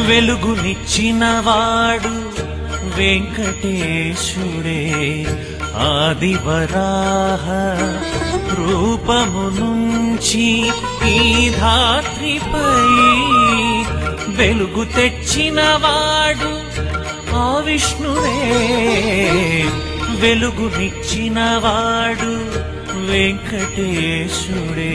వెలుగునిచ్చినవాడు వెంకటేశుడే ఆదివరాహ రూపము నుంచి ఈ ధాత్రిపై వెలుగు తెచ్చినవాడు ఆ విష్ణువే వెలుగునిచ్చినవాడు వెంకటేశుడే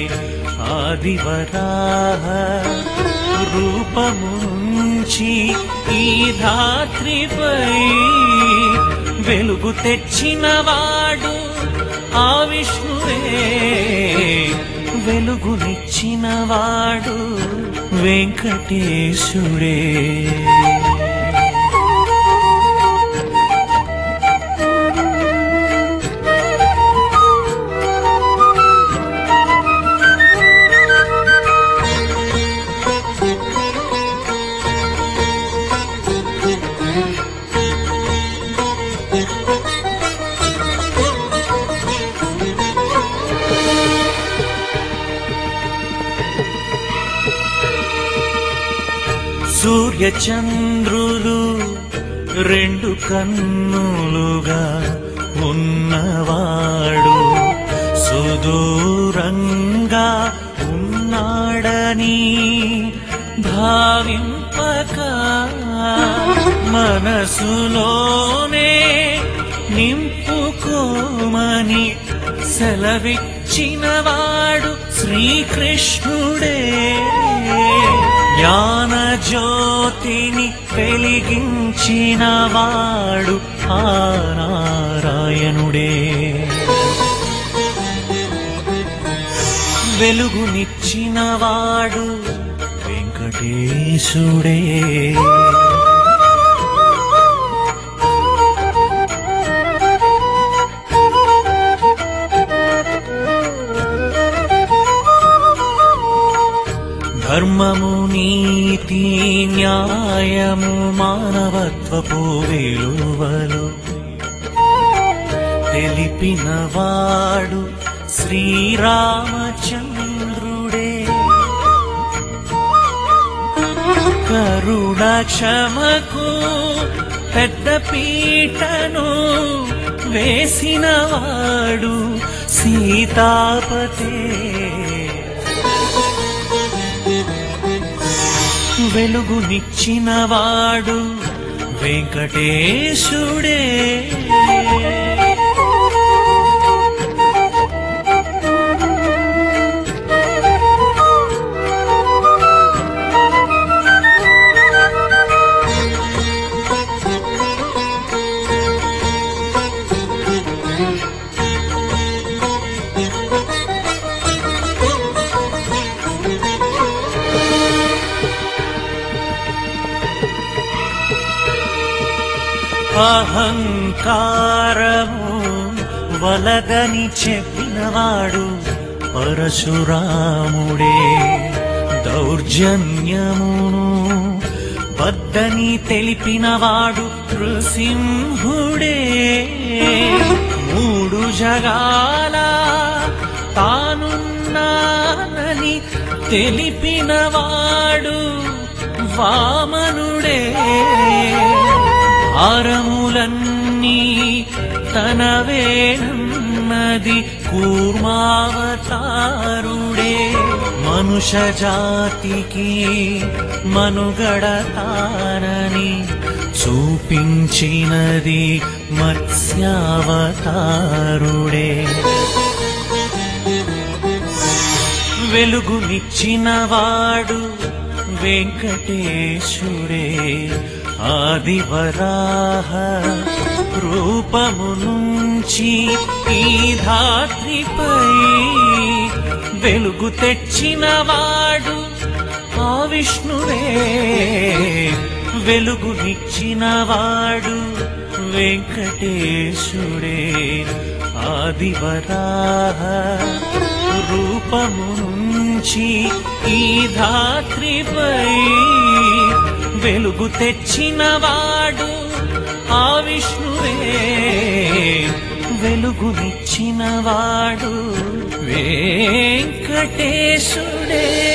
ఆదివరాహ రూపము నుంచి ఈ ధాత్రిపై వెలుగు తెచ్చినవాడు ఆ విష్ణువే వెలుగునిచ్చినవాడు వెంకటేశుడే సూర్యచంద్రులు రెండు కన్నులుగా ఉన్నవాడు సుదూరంగా ఉన్నాడని భావింపక మనసులోనే నింపుకోమని సెలవిచ్చినవాడు శ్రీకృష్ణుడే జ్ఞాన జ్యోతిని వెలిగించిన వాడు ఆ నారాయణుడే వెలుగునిచ్చిన వాడు వెంకటేశుడే ధర్మము నీతి న్యాయము మానవత్వపు విలువలు తెలిపినవాడు శ్రీరామచంద్రుడే కరుణ క్షమకు పెద్ద పీటను వేసినవాడు సీతాపతే వెలుగునిచ్చినవాడు వెంకటేశుడే అహంకారము వలదని చెప్పినవాడు పరశురాముడే దౌర్జన్యమును వద్దని తెలిపినవాడు నృసింహుడే మూడు జగాల తానున్నానని తెలిపినవాడు వామనుడే ఆరములన్నీ తనవేనన్నది కూర్మావతారుడే మనుష జాతికి మనుగడ తానని చూపించినది మత్స్యావతారుడే వెలుగునిచ్చినవాడు వెంకటేశుడే ఆదివరాహ రూపము నుంచి ఈ ధాత్రిపై వెలుగు తెచ్చినవాడు ఆ విష్ణువే వెలుగునిచ్చినవాడు వెంకటేశుడే ఆదివరాహ రూపము నుంచి ఈ ధాత్రిపై వెలుగు తెచ్చినవాడు ఆ విష్ణువే వెలుగునిచ్చినవాడు వెంకటేశుడే